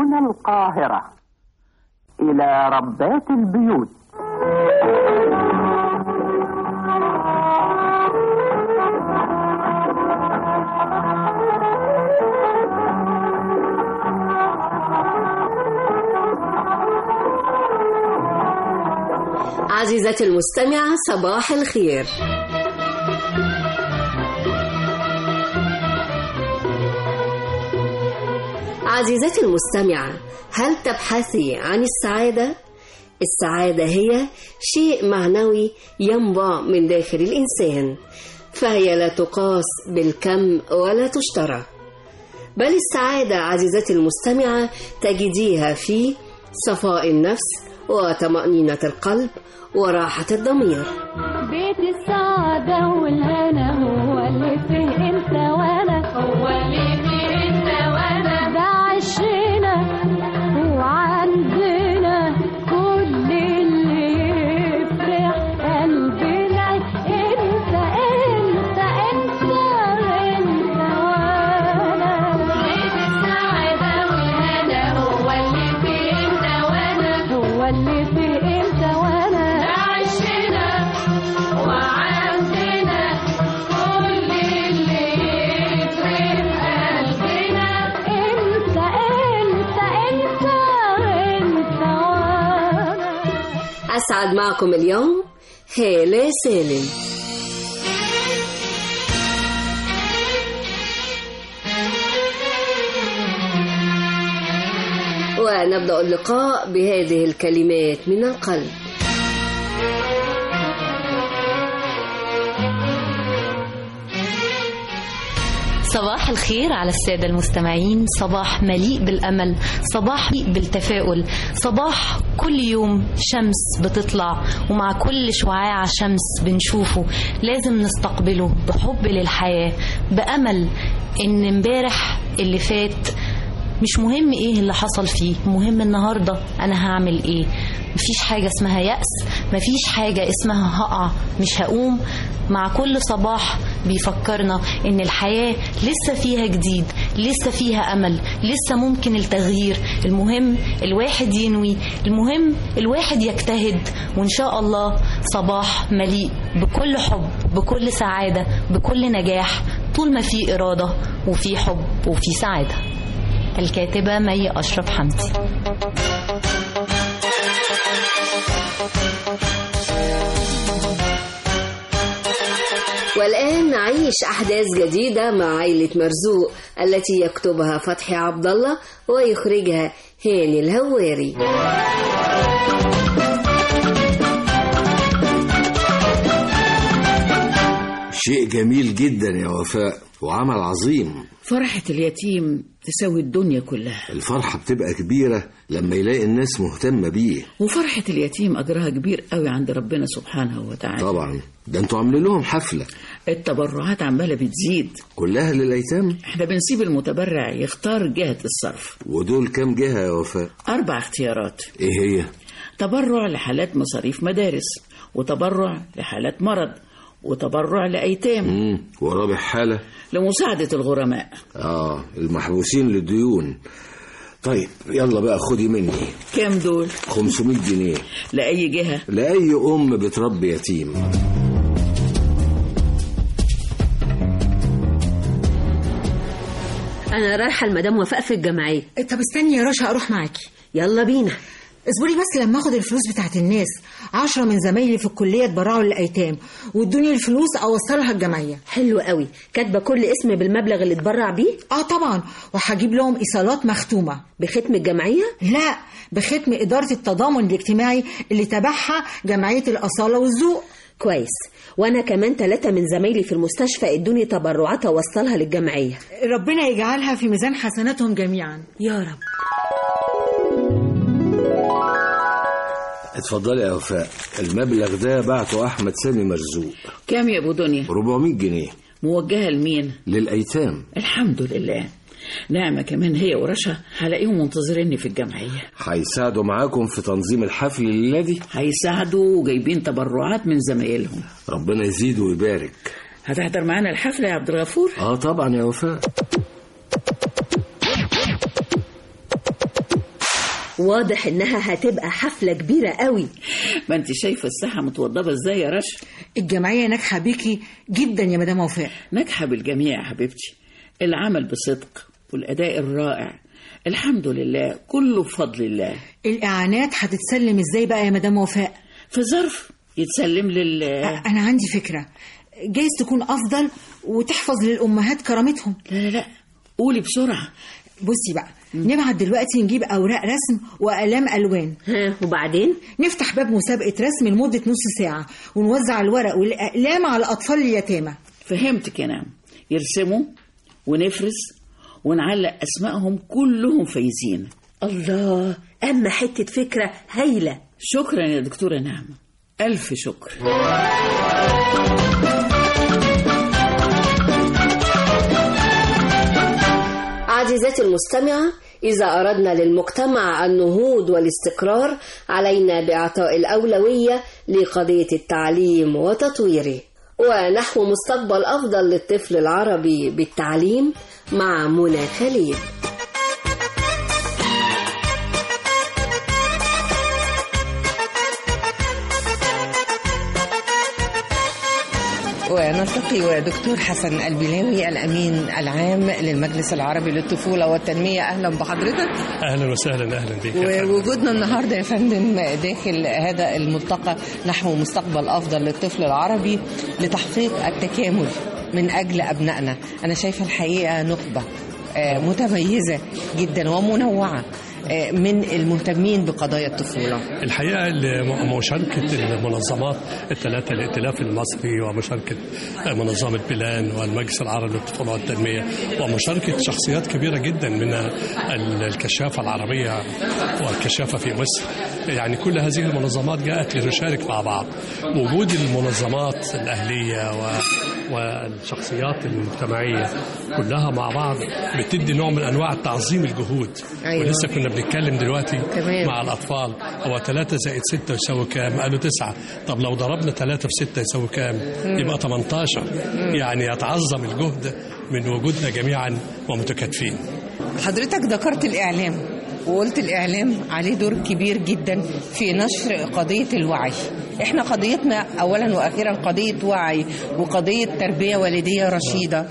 هنا القاهرة إلى ربات البيوت عزيزتي المستمعة صباح الخير عزيزتي المستمعة هل تبحثي عن السعادة؟ السعادة هي شيء معنوي ينبع من داخل الإنسان فهي لا تقاس بالكم ولا تشترى بل السعادة عزيزتي المستمعة تجديها في صفاء النفس وطمأنينة القلب وراحة الضمير بيت السعادة والهنا هو اللي فيه انت وانا هو اللي فيه انت وانا ده عشنا وعندنا كل اللي يفرح قلبنا انت انت انت انت وانا بيت السعادة والهنا هو اللي فيه انت وانا هو اللي فيه انت وانا ده عشنا وعندنا كل اللي يفرح قلبنا انت انت انت انت وانا أسعد معكم اليوم هالة سالم ونبدأ اللقاء بهذه الكلمات من القلب صباح الخير على السادة المستمعين صباح مليء بالأمل صباح مليء بالتفاؤل صباح كل يوم شمس بتطلع ومع كل شعاع شمس بنشوفه لازم نستقبله بحب للحياة بأمل إن امبارح اللي فات مش مهم ايه اللي حصل فيه مهم النهارده انا هعمل ايه مفيش حاجه اسمها يأس مفيش حاجه اسمها هقع مش هقوم مع كل صباح بيفكرنا ان الحياه لسه فيها جديد لسه فيها امل لسه ممكن التغيير المهم الواحد ينوي المهم الواحد يجتهد وان شاء الله صباح مليء بكل حب بكل سعاده بكل نجاح طول ما في اراده وفي حب وفي سعاده الكاتبة مي أشرف حمدي والآن نعيش أحداث جديدة مع عائلة مرزوق التي يكتبها فتحي عبد الله ويخرجها هاني الهواري شيء جميل جدا يا وفاء وعمل عظيم فرحة اليتيم تساوي الدنيا كلها الفرحة بتبقى كبيرة لما يلاقي الناس مهتمة بيه وفرحة اليتيم أجرها كبير قوي عند ربنا سبحانه وتعالى طبعا ده انتوا عاملين لهم حفلة التبرعات عمالة بتزيد كلها للأيتام احنا بنسيب المتبرع يختار جهة الصرف ودول كام جهة يا وفاء أربع اختيارات ايه هي تبرع لحالات مصاريف مدارس وتبرع لحالات مرض وتبرع لأيتام مم. ورابع حالة لمساعدة الغرماء اه المحبوسين للديون طيب يلا بقى خدي مني كام دول 500 جنيه لأي جهة لأي أم بتربي يتيم أنا رايحة المدام وفاء في الجمعية طب استني يا رشا اروح معاكي يلا بينا اصبري بس لما اخد الفلوس بتاعت الناس عشرة من زمايلي في الكلية اتبرعوا للأيتام وادوني الفلوس أوصلها الجمعية حلو قوي كاتبة كل اسم بالمبلغ اللي اتبرع بيه اه طبعا وهجيب لهم إيصالات مختومة بختم الجمعية لا بختم إدارة التضامن الاجتماعي اللي تبعها جمعية الأصالة والذوق كويس وانا كمان ثلاثة من زمايلي في المستشفى ادوني تبرعات اوصلها للجمعية ربنا يجعلها في ميزان حسناتهم جميعا يا رب اتفضلي يا وفاء المبلغ ده بعته أحمد سامي مرزوق كام يا أبو دنيا 400 جنيه موجهة لمين للأيتام الحمد لله نعمة كمان هي ورشا هلاقيهم منتظريني في الجمعية هيساعدوا معاكم في تنظيم الحفل الليلة دي هيساعدوا وجايبين تبرعات من زمايلهم ربنا يزيد ويبارك هتحضر معانا الحفلة يا عبد الغفور اه طبعا يا وفاء واضح انها هتبقى حفلة كبيرة قوي ما انت شايفة الساحة متوضبة ازاي يا رشا الجمعية ناجحة بيكي جدا يا مدام وفاء ناجحة بالجميع يا حبيبتي العمل بصدق والأداء الرائع الحمد لله كله بفضل الله الإعانات هتتسلم ازاي بقى يا مدام وفاء في ظرف يتسلم لل أ- أنا عندي فكرة جايز تكون أفضل وتحفظ للأمهات كرامتهم لا لا لا قولي بسرعة بصي بقى نبعت دلوقتي نجيب أوراق رسم وأقلام ألوان ها وبعدين نفتح باب مسابقة رسم لمدة نص ساعة ونوزع الورق والأقلام على أطفال اليتامى فهمتك يا نعم يرسموا ونفرز ونعلق أسمائهم كلهم فايزين الله اما حتة فكرة هايلة شكرا يا دكتورة نعمة ألف شكر عزيزتي المستمعة إذا أردنا للمجتمع النهوض والاستقرار علينا بإعطاء الأولوية لقضية التعليم وتطويره ونحو مستقبل أفضل للطفل العربي بالتعليم مع منى خليل ونلتقي ودكتور حسن البلاوي الامين العام للمجلس العربي للطفوله والتنميه اهلا بحضرتك اهلا وسهلا اهلا بك يا فندم. ووجودنا النهارده يا فندم داخل هذا الملتقى نحو مستقبل افضل للطفل العربي لتحقيق التكامل من اجل ابنائنا انا شايفه الحقيقه نخبه آه، متميزه جدا ومنوعه آه، من المهتمين بقضايا الطفوله الحقيقه ل- مشاركه المنظمات الثلاثه الائتلاف المصري ومشاركه منظمه بلان والمجلس العربي للطفوله والتنميه ومشاركه شخصيات كبيره جدا من ال- الكشافه العربيه والكشافه في مصر يعني كل هذه المنظمات جاءت لنشارك مع بعض وجود المنظمات الاهليه و والشخصيات المجتمعيه كلها مع بعض بتدي نوع من انواع تعظيم الجهود أيوة. ولسه كنا بنتكلم دلوقتي تمام. مع الأطفال هو 3 زائد 6 يساوي كام؟ قالوا 9 طب لو ضربنا 3 في 6 يساوي كام؟ يبقى 18 يعني يتعظم الجهد من وجودنا جميعا ومتكاتفين حضرتك ذكرت الإعلام وقلت الإعلام عليه دور كبير جدا في نشر قضية الوعي احنا قضيتنا أولا وأخيرا قضية وعي وقضية تربية والدية رشيدة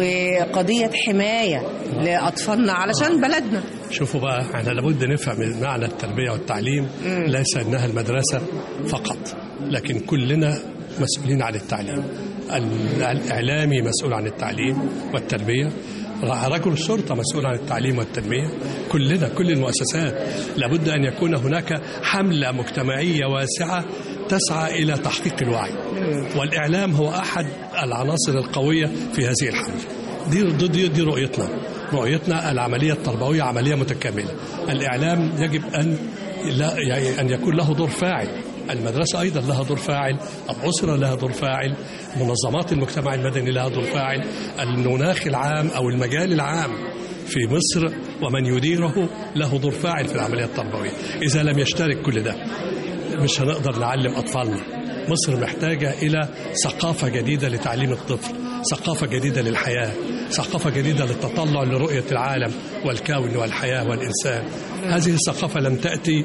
وقضية حماية لأطفالنا علشان بلدنا شوفوا بقى احنا لابد نفهم من معنى التربية والتعليم ليس انها المدرسة فقط لكن كلنا مسؤولين عن التعليم ال- الإعلامي مسؤول عن التعليم والتربية رجل الشرطة مسؤول عن التعليم والتنمية كلنا كل المؤسسات لابد أن يكون هناك حملة مجتمعية واسعة تسعى إلى تحقيق الوعي والإعلام هو أحد العناصر القوية في هذه الحملة دي, دي, دي, دي رؤيتنا رؤيتنا العملية التربوية عملية متكاملة الإعلام يجب أن لا يعني أن يكون له دور فاعل المدرسة أيضا لها دور فاعل الأسرة لها دور فاعل منظمات المجتمع المدني لها دور فاعل المناخ العام أو المجال العام في مصر ومن يديره له دور فاعل في العملية التربوية إذا لم يشترك كل ده مش هنقدر نعلم أطفالنا مصر محتاجة إلى ثقافة جديدة لتعليم الطفل ثقافة جديدة للحياة ثقافة جديدة للتطلع لرؤية العالم والكون والحياة والإنسان هذه الثقافة لم تأتي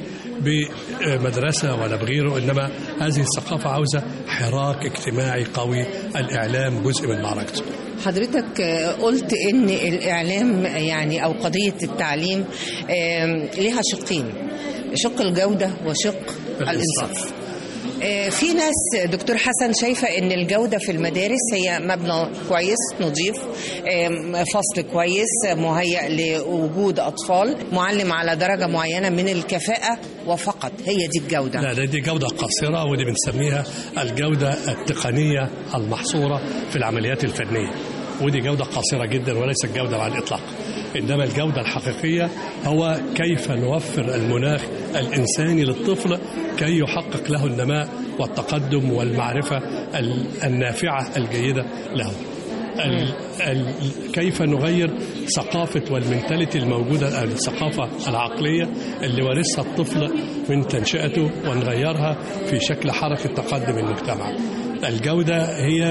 بمدرسة ولا بغيره إنما هذه الثقافة عاوزة حراك اجتماعي قوي الإعلام جزء من معركته حضرتك آه، قلت ان الاعلام يعني او قضيه التعليم آم، ليها شقين شق الجوده وشق الانصاف آه، في ناس دكتور حسن شايفة ان الجودة في المدارس هي مبنى كويس نظيف آم، فصل كويس مهيأ لوجود أطفال معلم على درجة معينة من الكفاءة وفقط هي دي الجودة لا ده دي جودة قاصرة ودي بنسميها الجودة التقنية المحصورة في العمليات الفنية ودي جودة قاصرة جدا وليست جودة على الإطلاق إنما الجودة الحقيقية هو كيف نوفر المناخ الإنساني للطفل كي يحقق له النماء والتقدم والمعرفة ال- النافعة الجيدة له ال ال كيف نغير ثقافة والمنتاليتي الموجودة الثقافة العقلية اللي ورثها الطفل من تنشئته ونغيرها في شكل حركة تقدم المجتمع الجودة هي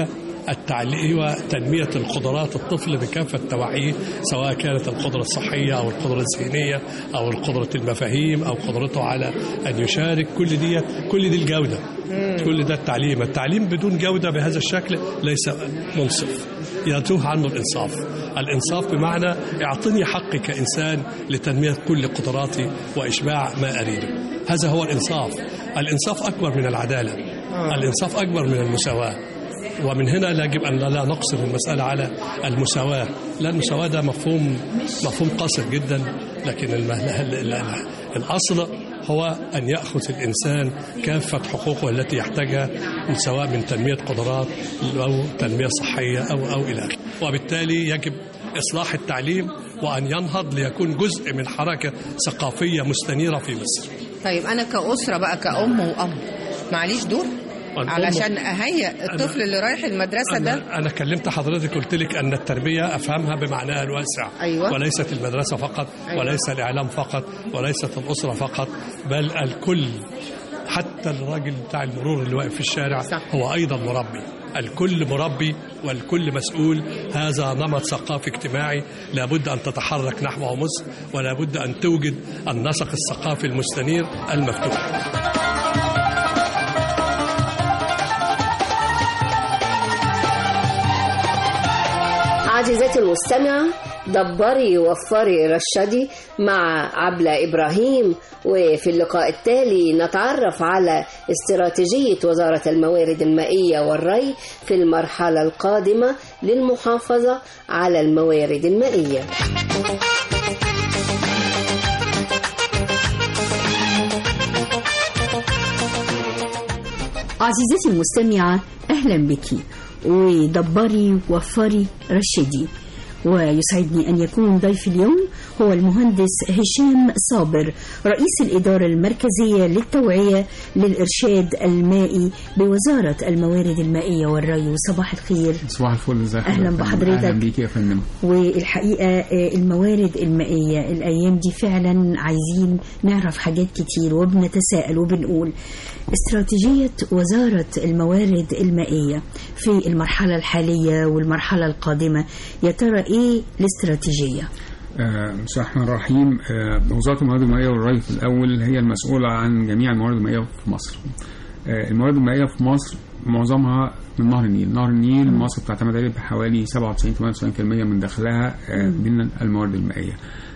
التعليم وتنمية القدرات الطفل بكافة توعيه سواء كانت القدرة الصحية أو القدرة الذهنية أو القدرة المفاهيم أو قدرته على أن يشارك كل دي كل دي الجودة كل ده التعليم التعليم بدون جودة بهذا الشكل ليس منصف يتوه عنه الإنصاف الإنصاف بمعنى اعطني حقي كإنسان لتنمية كل قدراتي وإشباع ما أريده هذا هو الإنصاف الإنصاف أكبر من العدالة الإنصاف أكبر من المساواة ومن هنا يجب أن لا نقصر المسألة على المساواة لا المساواة ده مفهوم مفهوم قاصر جدا لكن الم- ال- ال- ال- الأصل هو أن يأخذ الإنسان كافة حقوقه التي يحتاجها سواء من تنمية قدرات أو تنمية صحية أو أو إلى آخره وبالتالي يجب إصلاح التعليم وأن ينهض ليكون جزء من حركة ثقافية مستنيرة في مصر طيب انا كاسره بقى كأم وأب معليش دور والأم- علشان اهيئ الطفل اللي رايح المدرسه ده أنا, أنا كلمت حضرتك قلت لك أن التربية أفهمها بمعناها الواسع أيوة. وليست المدرسة فقط أيوة. وليس الإعلام فقط وليست الأسرة فقط بل الكل حتى الراجل بتاع المرور اللي واقف في الشارع صح. هو أيضا مربي الكل مربي والكل مسؤول هذا نمط ثقافي اجتماعي لابد أن تتحرك نحوه مصر ولابد أن توجد النسق الثقافي المستنير المفتوح عزيزتي المستمعة دبري وفري رشدي مع عبلة إبراهيم وفي اللقاء التالي نتعرف على استراتيجية وزارة الموارد المائية والري في المرحلة القادمة للمحافظة على الموارد المائية عزيزتي المستمعة أهلا بك ودبري وفري رشدي ويسعدني أن يكون ضيف اليوم هو المهندس هشام صابر رئيس الإدارة المركزية للتوعية للإرشاد المائي بوزارة الموارد المائية والري صباح الخير صباح الفل ازيك أهلاً يا فندم؟ بحضرتك. اهلا بيك يا فندم والحقيقة آه، الموارد المائية الأيام دي فعلا عايزين نعرف حاجات كتير وبنتساءل وبنقول استراتيجية وزارة الموارد المائية في المرحلة الحالية والمرحلة القادمة يا ترى إيه الاستراتيجية؟ آه، بسم الله الرحمن الرحيم آه، وزاره الموارد المائيه والري في الاول هي المسؤوله عن جميع الموارد المائيه في مصر آه، الموارد المائيه في مصر معظمها من نهر النيل نهر النيل مصر بتعتمد عليه بحوالي 97 98% من دخلها آه، من الموارد المائيه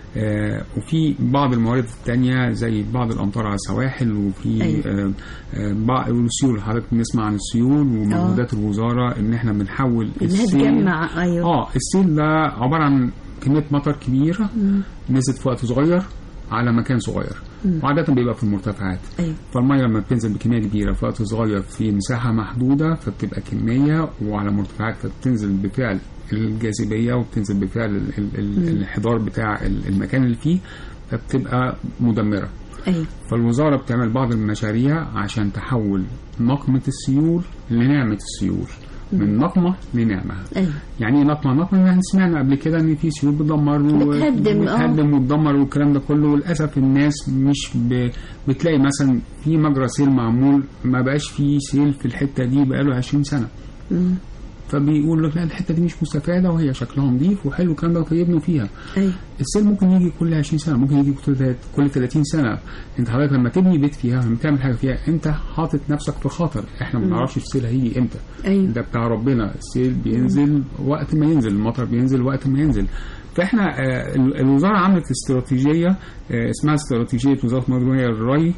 آه، وفي بعض الموارد التانية زي بعض الأمطار على السواحل وفي أيوة. آه، آه، بعض والسيول حضرتك بنسمع عن السيول ومجهودات الوزارة إن إحنا بنحول إنها السيل تجمع أيوه اه السيل ده عباره عن كميه مطر كبيره نزلت في وقت صغير على مكان صغير وعادة بيبقى في المرتفعات أيوه فالمية لما بتنزل بكمية كبيرة في وقت صغير في مساحة محدودة فبتبقى كمية وعلى مرتفعات فبتنزل بفعل الجاذبية وبتنزل بفعل ال- ال- ال- الانحدار بتاع ال- المكان اللي فيه فبتبقى مدمرة أيوه فالوزارة بتعمل بعض المشاريع عشان تحول نقمة السيول لنعمة السيول من نقمة لنعمة أيوه يعني ايه نقمة نقمة يعني سمعنا قبل كده ان في سيول بتدمر و- بتهدم، آه. بتهدم وتدمر والكلام ده كله وللاسف الناس مش ب... بتلاقي مثلا في مجرى سيل معمول ما بقاش فيه سيل في الحتة دي بقاله 20 سنة مم. فبيقول لك لا الحتة دي مش مستفادة وهي شكلها نظيف وحلو الكلام ده فيبنوا فيها أيوه السيل ممكن يجي كل 20 سنه ممكن يجي كل تلات- كل 30 سنه انت حضرتك لما تبني بيت فيها لما تعمل حاجه فيها انت حاطط نفسك في خطر احنا ما بنعرفش السيل هيجي امتى أيوه ده بتاع ربنا السيل بينزل وقت ما ينزل المطر بينزل وقت ما ينزل فاحنا آه، ال- الوزاره عملت استراتيجيه آه، اسمها استراتيجيه وزاره الموارد المائيه والري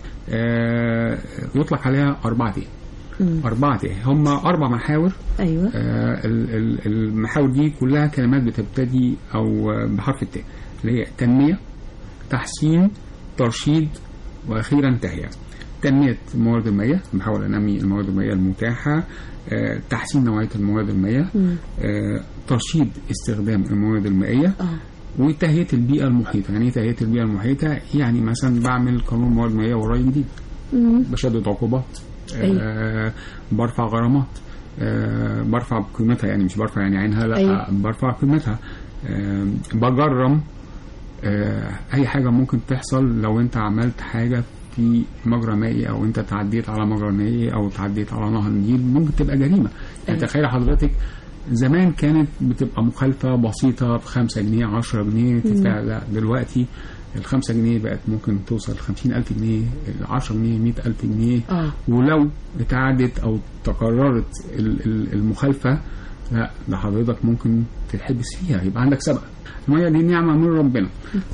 آه، يطلق عليها اربعه ايه مم. اربعه ايه هم اربع محاور أيوه آه، ال- ال- المحاور دي كلها كلمات بتبتدي او آه، بحرف التاء اللي هي تنميه تحسين ترشيد واخيرا تهيئه تنميه الموارد المائيه بحاول انمي الموارد المائيه المتاحه آه، تحسين نوعيه الموارد المائيه مم. آه، ترشيد استخدام الموارد المائيه آه وتهيئه البيئه المحيطه يعني ايه تهيئه البيئه المحيطه يعني مثلا بعمل قانون موارد مائيه وري جديد مم. بشدد عقوبات أيوة. آه برفع غرامات آه برفع قيمتها يعني مش برفع يعني عينها لا أيوة. آه برفع قيمتها آه بجرم آه اي حاجه ممكن تحصل لو انت عملت حاجه في مجرى مائي او انت تعديت على مجرى مائي او تعديت على نهر النيل ممكن تبقى جريمه يعني أيوة. تخيل حضرتك زمان كانت بتبقى مخالفة بسيطة بخمسة جنيه عشرة جنيه تدفع لا دلوقتي الخمسة جنيه بقت ممكن توصل خمسين ألف جنيه العشرة جنيه مئة ألف جنيه آه. ولو اتعادت أو تكررت ال- ال- المخالفة لا ده حضرتك ممكن تتحبس فيها يبقى عندك سبق المية دي نعمة من ربنا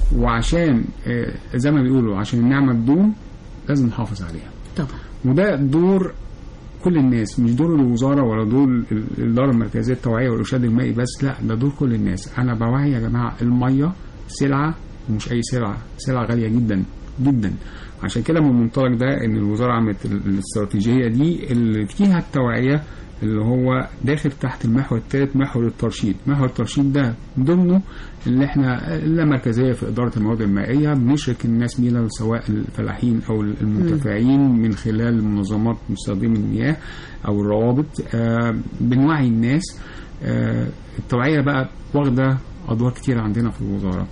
وعشان آه، زي ما بيقولوا عشان النعمة تدوم لازم نحافظ عليها طبعا وده دور كل الناس مش دور الوزاره ولا دور ال- الاداره المركزيه التوعيه والارشاد المائي بس لا ده دور كل الناس انا بوعي يا جماعه الميه سلعه ومش اي سلعه سلعه غاليه جدا جدا عشان كده من المنطلق ده ان الوزاره عملت ال- الاستراتيجيه دي اللي فيها التوعيه اللي هو داخل تحت المحور الثالث محور الترشيد محور الترشيد ده ضمنه اللي احنا اللامركزيه في اداره المواد المائيه بنشرك الناس بينا سواء الفلاحين او المنتفعين من خلال منظمات مستخدمي المياه او الروابط آه بنوعي الناس آه التوعيه بقى واخده ادوار كتير عندنا في الوزاره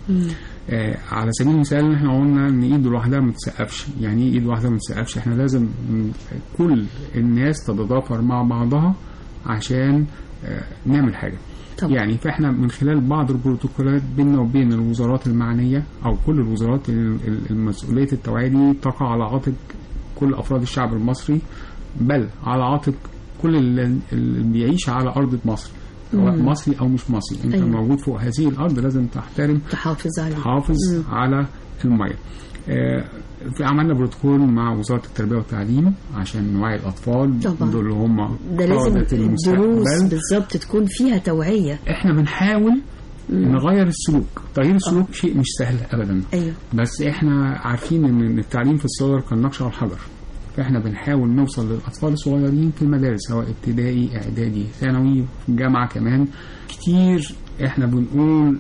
آه على سبيل المثال احنا قلنا ان ايد لوحدها ما تسقفش يعني ايه ايد لوحدها ما تسقفش احنا لازم م- كل الناس تتضافر مع بعضها عشان آه نعمل حاجه طبعا. يعني فاحنا من خلال بعض البروتوكولات بيننا وبين الوزارات المعنيه او كل الوزارات ال- ال- المسؤوليه التوعيه دي تقع على عاتق كل افراد الشعب المصري بل على عاتق كل اللي اللي بيعيش على ارض مصر سواء مم. مصري او مش مصري انت أيوة. موجود فوق هذه الارض لازم تحترم تحافظ عليه تحافظ مم. على الميه آه، في عملنا بروتوكول مع وزاره التربيه والتعليم عشان نوعي الاطفال طبعا. دول اللي هم ده لازم قادة الدروس المستقبل. بالظبط تكون فيها توعية احنا بنحاول نغير السلوك تغيير السلوك شيء مش سهل ابدا ايوه بس احنا عارفين ان التعليم في الصغر كالنقش على الحجر فاحنا بنحاول نوصل للاطفال الصغيرين في المدارس سواء ابتدائي اعدادي ثانوي في الجامعه كمان كتير احنا بنقول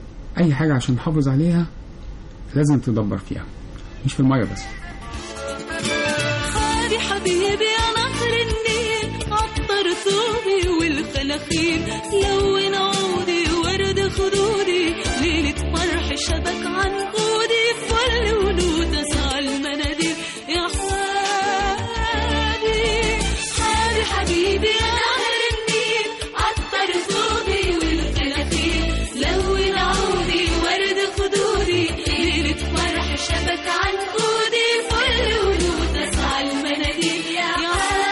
اي حاجه عشان نحافظ عليها لازم تدبر فيها مش في الميه بس خالي حبيبي يا نهر النيل عطر ثوبي والخلاخيل لون عودي ورد خدودي ليلة فرح شبك عنقودي فل ولوتس على المناديل يا حالي حالي حبيبي يا نهر النيل عطر ثوبي والخلاخيل لون عودي ورد خدودي ليلة فرح شبك عنقودي فل ولوتس على المناديل يا حالي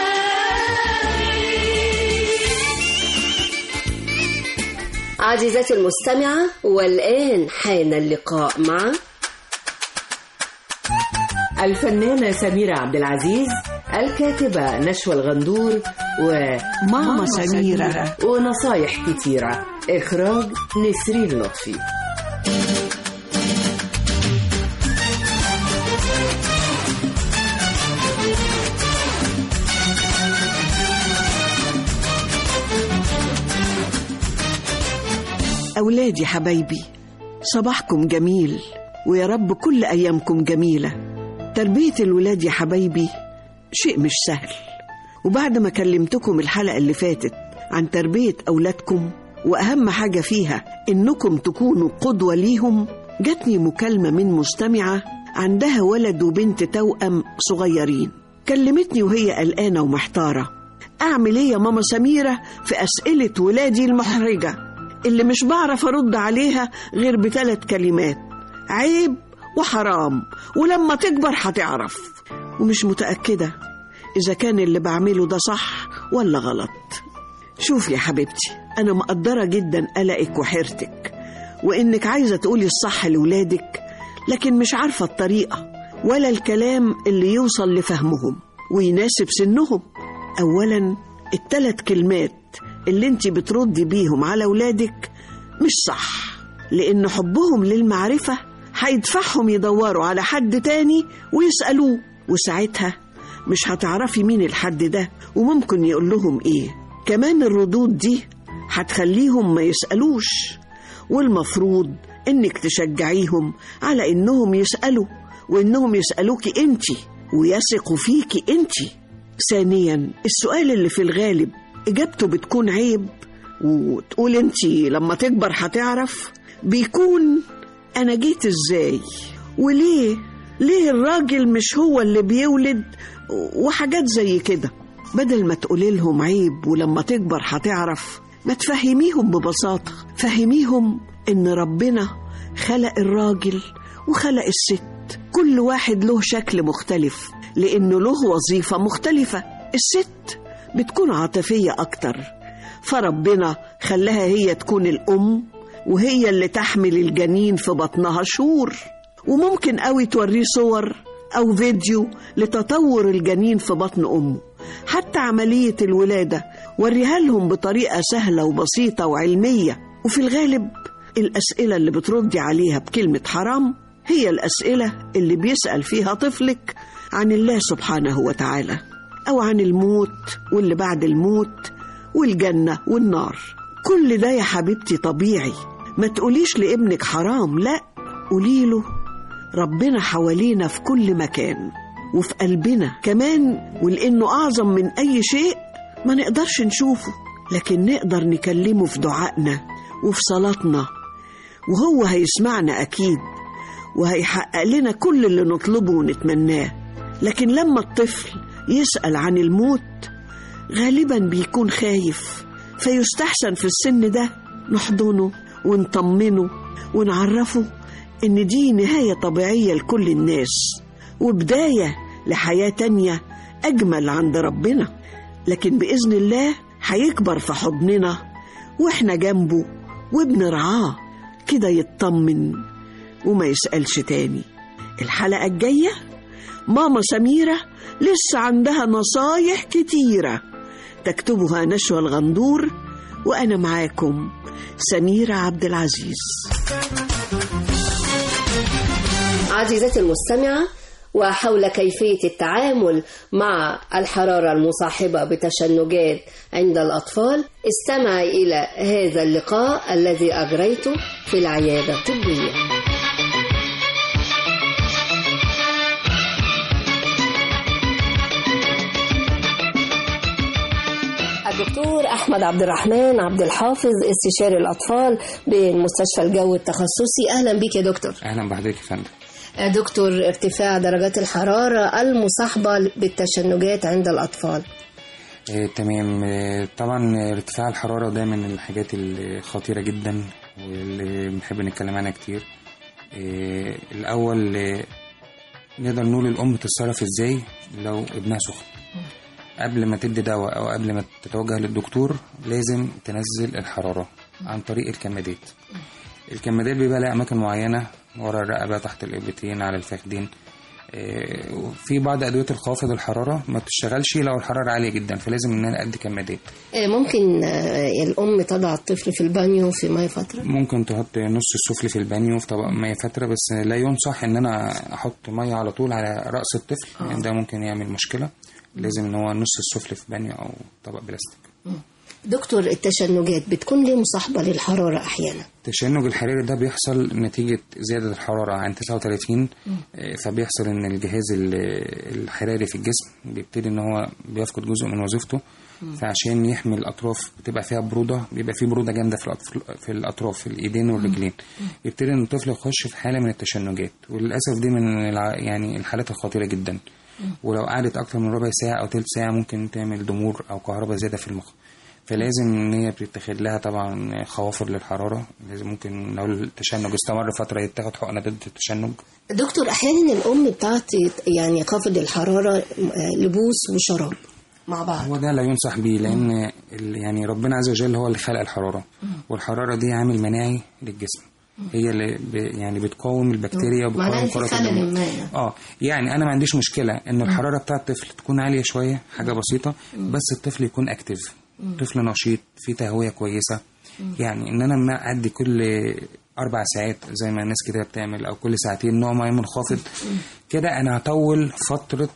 عزيزتي المستمعة والآن حان اللقاء مع الفنانة سميرة عبد العزيز الكاتبة نشوى الغندور وماما سميرة ونصايح كتيرة إخراج نسرين لطفي أولادي حبايبي صباحكم جميل ويا رب كل أيامكم جميلة تربية الولاد يا حبايبي شيء مش سهل وبعد ما كلمتكم الحلقة اللي فاتت عن تربية أولادكم وأهم حاجة فيها إنكم تكونوا قدوة ليهم جاتني مكالمة من مستمعة عندها ولد وبنت توأم صغيرين كلمتني وهي قلقانة ومحتارة أعمل إيه يا ماما سميرة في أسئلة ولادي المحرجة اللي مش بعرف أرد عليها غير بثلاث كلمات عيب وحرام ولما تكبر هتعرف ومش متأكدة إذا كان اللي بعمله ده صح ولا غلط شوف يا حبيبتي أنا مقدرة جدا قلقك وحيرتك وإنك عايزة تقولي الصح لولادك لكن مش عارفة الطريقة ولا الكلام اللي يوصل لفهمهم ويناسب سنهم أولا التلات كلمات اللي انت بتردي بيهم على ولادك مش صح لأن حبهم للمعرفة هيدفعهم يدوروا على حد تاني ويسألوه وساعتها مش هتعرفي مين الحد ده وممكن يقول لهم ايه كمان الردود دي هتخليهم ما يسألوش والمفروض انك تشجعيهم على انهم يسألوا وانهم يسألوكي انتي ويثقوا فيكي انتي ثانيا السؤال اللي في الغالب اجابته بتكون عيب وتقول انتي لما تكبر هتعرف بيكون انا جيت ازاي وليه ليه الراجل مش هو اللي بيولد وحاجات زي كده بدل ما تقولي لهم عيب ولما تكبر هتعرف ما تفهميهم ببساطة فهميهم إن ربنا خلق الراجل وخلق الست كل واحد له شكل مختلف لأنه له وظيفة مختلفة الست بتكون عاطفية أكتر فربنا خلاها هي تكون الأم وهي اللي تحمل الجنين في بطنها شهور وممكن قوي توريه صور أو فيديو لتطور الجنين في بطن أمه حتى عملية الولادة وريها لهم بطريقة سهلة وبسيطة وعلمية وفي الغالب الأسئلة اللي بتردي عليها بكلمة حرام هي الأسئلة اللي بيسأل فيها طفلك عن الله سبحانه وتعالى أو عن الموت واللي بعد الموت والجنة والنار كل ده يا حبيبتي طبيعي ما تقوليش لابنك حرام لا قوليله ربنا حوالينا في كل مكان وفي قلبنا كمان ولأنه أعظم من أي شيء ما نقدرش نشوفه لكن نقدر نكلمه في دعائنا وفي صلاتنا وهو هيسمعنا أكيد وهيحقق لنا كل اللي نطلبه ونتمناه لكن لما الطفل يسأل عن الموت غالبا بيكون خايف فيستحسن في السن ده نحضنه ونطمنه ونعرفه إن دي نهاية طبيعية لكل الناس وبداية لحياة تانية أجمل عند ربنا لكن بإذن الله هيكبر في حضننا وإحنا جنبه وبنرعاه كده يطمن وما يسألش تاني الحلقة الجاية ماما سميرة لسه عندها نصايح كتيرة تكتبها نشوى الغندور وأنا معاكم سميرة عبد العزيز عزيزتي المستمعة وحول كيفية التعامل مع الحرارة المصاحبة بتشنجات عند الأطفال استمعي إلى هذا اللقاء الذي أجريته في العيادة الطبية الدكتور أحمد عبد الرحمن عبد الحافظ استشاري الأطفال بمستشفى الجو التخصصي أهلا بك يا دكتور اهلا بحضرتك يا فندم دكتور ارتفاع درجات الحرارة المصاحبة بالتشنجات عند الأطفال آه، تمام آه، طبعا ارتفاع الحرارة ده من الحاجات الخطيرة جدا واللي بنحب نتكلم عنها كتير آه، الأول آه، نقدر نقول الأم تتصرف ازاي لو ابنها سخن قبل ما تدي دواء أو قبل ما تتوجه للدكتور لازم تنزل الحرارة عن طريق الكمادات الكمادات بيبقى لها أماكن معينة ورا الرقبة تحت الإبتين على الفخدين آه، وفي بعض أدوية الخافض الحرارة ما بتشتغلش لو الحرارة عالية جدا فلازم إن أنا أدي كمادات آه، ممكن آه، الأم تضع الطفل في البانيو في ماء فترة ممكن تحط نص السفلي في البانيو في طبق مية فترة بس لا ينصح إن أنا أحط مية على طول على رأس الطفل لأن ده ممكن يعمل مشكلة لازم إن هو نص السفلي في بانيو أو طبق بلاستيك دكتور التشنجات بتكون ليه مصاحبة للحرارة أحيانا التشنج الحراري ده بيحصل نتيجة زيادة الحرارة عن 39 آه، فبيحصل إن الجهاز ال- الحراري في الجسم بيبتدي إن هو بيفقد جزء من وظيفته فعشان يحمي الأطراف بتبقى فيها برودة بيبقى فيه برودة جامدة في الأطف- في الأطراف في الإيدين والرجلين يبتدي إن الطفل يخش في حالة من التشنجات وللأسف دي من الع- يعني الحالات الخطيرة جدا ولو قعدت أكتر من ربع ساعة أو تلت ساعة ممكن تعمل ضمور أو كهرباء زيادة في المخ فلازم ان هي بتتاخد لها طبعا خوافض للحراره لازم ممكن لو التشنج استمر فتره يتاخد حقنه ضد التشنج دكتور أحيانا الأم بتعطي يعني خافض الحرارة آه، لبوس وشراب مع بعض هو ده لا ينصح بيه لان ال- يعني ربنا عز وجل هو اللي خلق الحراره والحراره دي عامل مناعي للجسم هي اللي ب يعني بتقاوم البكتيريا معناها وبتقاوم في كرات خلل الدم ما اه يعني انا ما عنديش مشكله ان الحراره بتاعه الطفل تكون عاليه شويه حاجه بسيطه بس الطفل يكون اكتف طفل نشيط في تهويه كويسه يعني ان انا ما ادي كل اربع ساعات زي ما الناس كده بتعمل او كل ساعتين نوع معين منخفض كده انا هطول فتره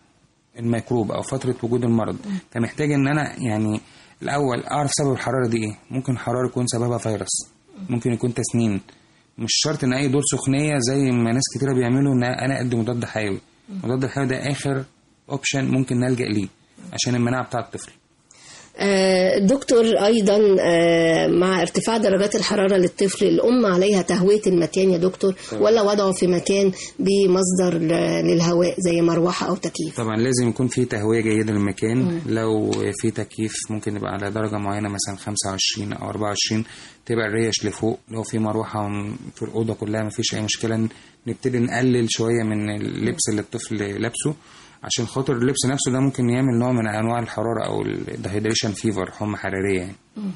الميكروب او فتره وجود المرض فمحتاج ان انا يعني الاول اعرف سبب الحراره دي ايه ممكن الحراره يكون سببها فيروس ممكن يكون تسنين مش شرط ان اي دور سخونيه زي ما ناس كتيره بيعملوا ان انا ادي مضاد حيوي مضاد الحيوي ده اخر اوبشن ممكن نلجا ليه عشان المناعه بتاع الطفل آه، دكتور أيضا آه، مع ارتفاع درجات الحرارة للطفل الأم عليها تهوية المكان يا دكتور طبعا. ولا وضعه في مكان بمصدر ل- للهواء زي مروحة أو تكييف طبعا لازم يكون في تهوية جيدة للمكان مم. لو في تكييف ممكن يبقى على درجة معينة مثلا 25 أو 24 تبقى الريش لفوق لو في مروحة في الأوضة كلها مفيش أي مشكلة نبتدي نقلل شوية من اللبس اللي الطفل لابسه عشان خاطر اللبس نفسه ده ممكن يعمل نوع من أنواع الحرارة أو الدهيدريشن فيفر حمى حرارية يعني.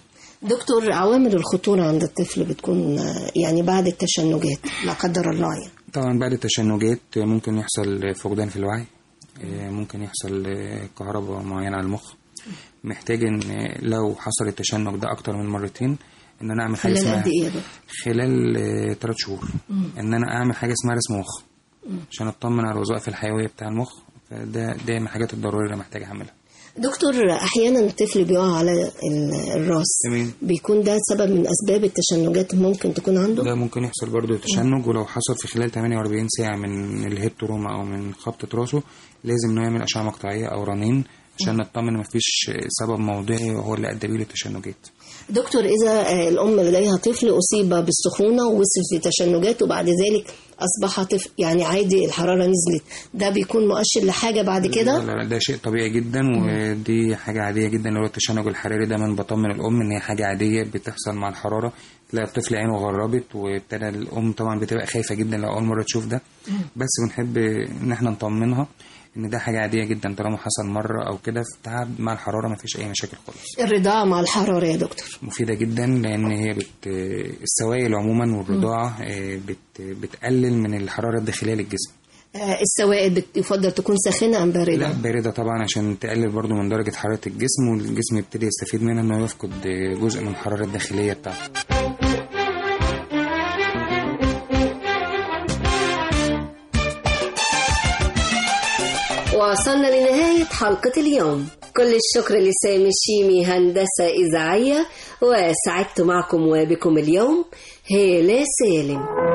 دكتور عوامل الخطورة عند الطفل بتكون آه، يعني بعد التشنجات لا قدر الله يعني طبعا بعد التشنجات ممكن يحصل فقدان في الوعي آه، ممكن يحصل آه، كهرباء معينة على المخ محتاج ان آه، لو حصل التشنج ده اكتر من مرتين ان انا اعمل حاجه خلال اسمها قد إيه يا دكتور؟ خلال ثلاث شهور مم. ان انا اعمل حاجه اسمها رسم مخ مم. عشان اطمن على الوظائف الحيويه بتاع المخ فده ده من الحاجات الضروريه اللي محتاج اعملها دكتور أحيانا الطفل بيقع على ال- الراس تمام بيكون ده سبب من أسباب التشنجات ممكن تكون عنده ده ممكن يحصل برضه تشنج ولو حصل في خلال 48 ساعة من الهيد تروما أو من خبطة راسه لازم إنه يعمل أشعة مقطعية أو رنين عشان نطمن مفيش سبب موضعي وهو اللي أدى بيه للتشنجات دكتور إذا آه، الأم لديها طفل أصيب بالسخونة ووصل في تشنجات وبعد ذلك أصبح طفل يعني عادي الحرارة نزلت ده بيكون مؤشر لحاجة بعد كده لا لا ده شيء طبيعي جدا ودي حاجة عادية جدا اللي هو التشنج الحراري ده من بطمن الأم إن هي حاجة عادية بتحصل مع الحرارة تلاقي الطفل عينه غربت وابتدى الأم طبعا بتبقى خايفة جدا لو أول مرة تشوف ده بس بنحب إن احنا نطمنها إن ده حاجة عادية جدا طالما حصل مرة أو كده في تعب مع الحرارة مفيش أي مشاكل خالص الرضاعة مع الحرارة يا دكتور مفيدة جدا لأن هي بت السوائل عموما والرضاعة آه، بت بتقلل من الحرارة الداخلية للجسم آه، السوائل بت- يفضل تكون ساخنة أم باردة لا باردة طبعا عشان تقلل برضو من درجة حرارة الجسم والجسم يبتدي يستفيد منها انه يفقد جزء من الحرارة الداخلية بتاعته وصلنا لنهاية حلقة اليوم كل الشكر لسامي الشيمي هندسة إذاعية وسعدت معكم وبكم اليوم هالة سالم